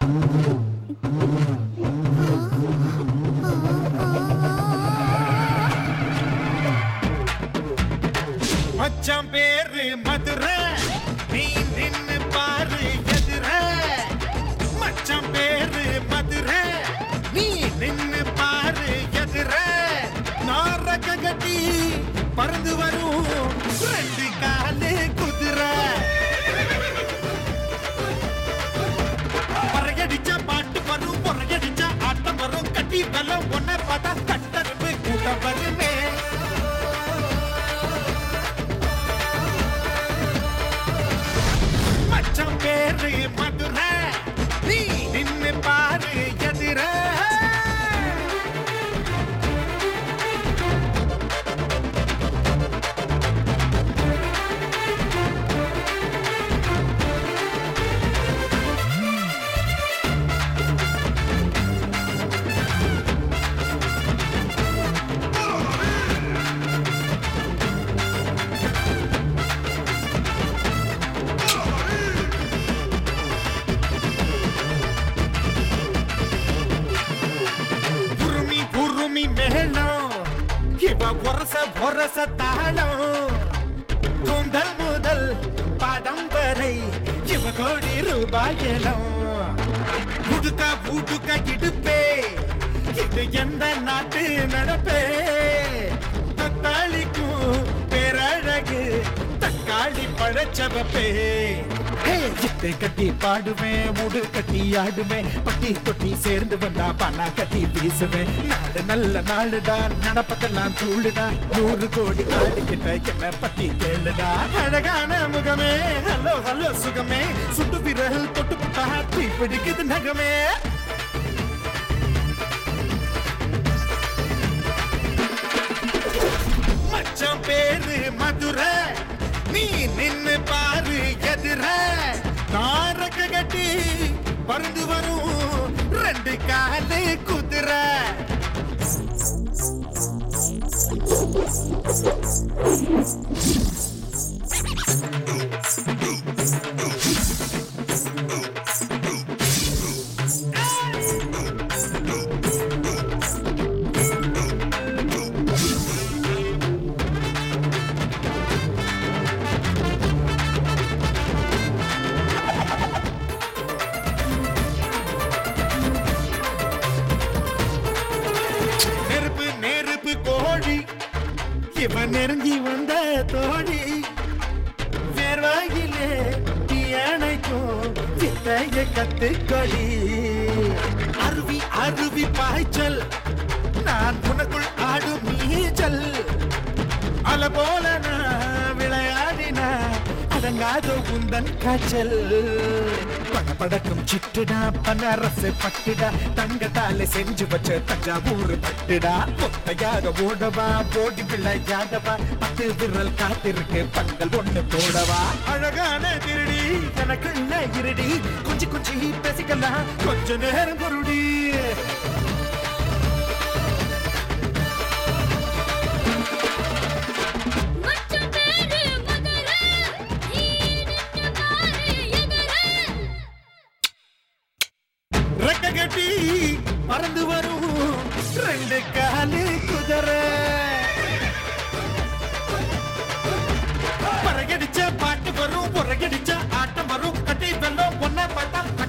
மச்சான் பேரு மதுரை நீ நின்னு பாரு எதிர மச்சான் பேரு மதுரை நீ நின்னு பாரு எதிர நாரக கட்டி பறந்து வரும் ரெண்டு காலு குதிரை பறகடிச்சா பாட்டு வரும் பொறகடிச்சா ஆட்டம் வரும் கட்டி வெள்ளம் ஒன்ன பார்த்தா கட்டருப்பு கூட்டம் வருமே மச்சம் பேரு மதுரை நீ நின்னு பாரு எதிர உருமி உருமி மேளம் இவ ஒரச ஒரச தாளம் கூந்தல் முதல் பாதம் வரை இவ கோடி ரூபாயலம் உடுக்க உடுக்க இடுப்பே இது எந்த நாட்டு நடப்பே தத்தாளிக்கும் பேரழகு தக்காளி பழச்சவப்பே இத்தை கட்டி பாடுவேன் முடு கட்டி ஆடுவேன் பட்டி தொட்டி சேர்ந்து வந்தா பணா கட்டி வீசுவேன் நாடு நல்ல நாளுடா நடப்பதெல்லாம் தூளுடா நூறு கோடி ஆடுகிட்ட என்ன பத்தி கேளுடா அழகான முகமே ஹலோ ஹலோ சுகமே சுட்டு விரல் தொட்டு புட்டா தீ பிடிக்குது நகமே மச்சான் பேரு மதுரை நீ நின்னு பாரு எதிர நாரக கட்டி பறந்து வரும் ரெண்டு காலு குதிரை நெருப்பு நெருப்பு கோழி இவன் நெருங்கி வந்த தோழி வேர்வாயிலே தீயணைக்கும் வித்தைய கத்துக்கொடி அருவி அருவி பாய்ச்சல் நான் உனக்குள் ஆடும் நீச்சல் அல போல நான் விளையாடினா அடங்காத உந்தன் காய்ச்சல் படபடக்கும் சிட்டுடா பனரசு பட்டுடா தங்கத்தால செஞ்சு வச்ச தஞ்சாவூர் பட்டுடா ஒத்தையாக ஓடவா போடி விளையாடவா பத்து விரல் காத்திருக்கு பங்கள் ஒண்ணு போடவா அழகான திருடி எனக்கு இருடி குஞ்சி குஞ்சி பேசிக்கலாம் கொஞ்ச நேரம் பொருடி மச்சம் பேரு மதுரை நீ நின்னு பாரு எதிர ரெக்க கட்டி பறந்து வரும் ரெண்டு காலு குதிரை பறகடிச்ச பாட்டு வரும் புறகடிச்ச ஆட்டம் வரும் கட்டி வெள்ளம் ஒன்ன பார்த்தா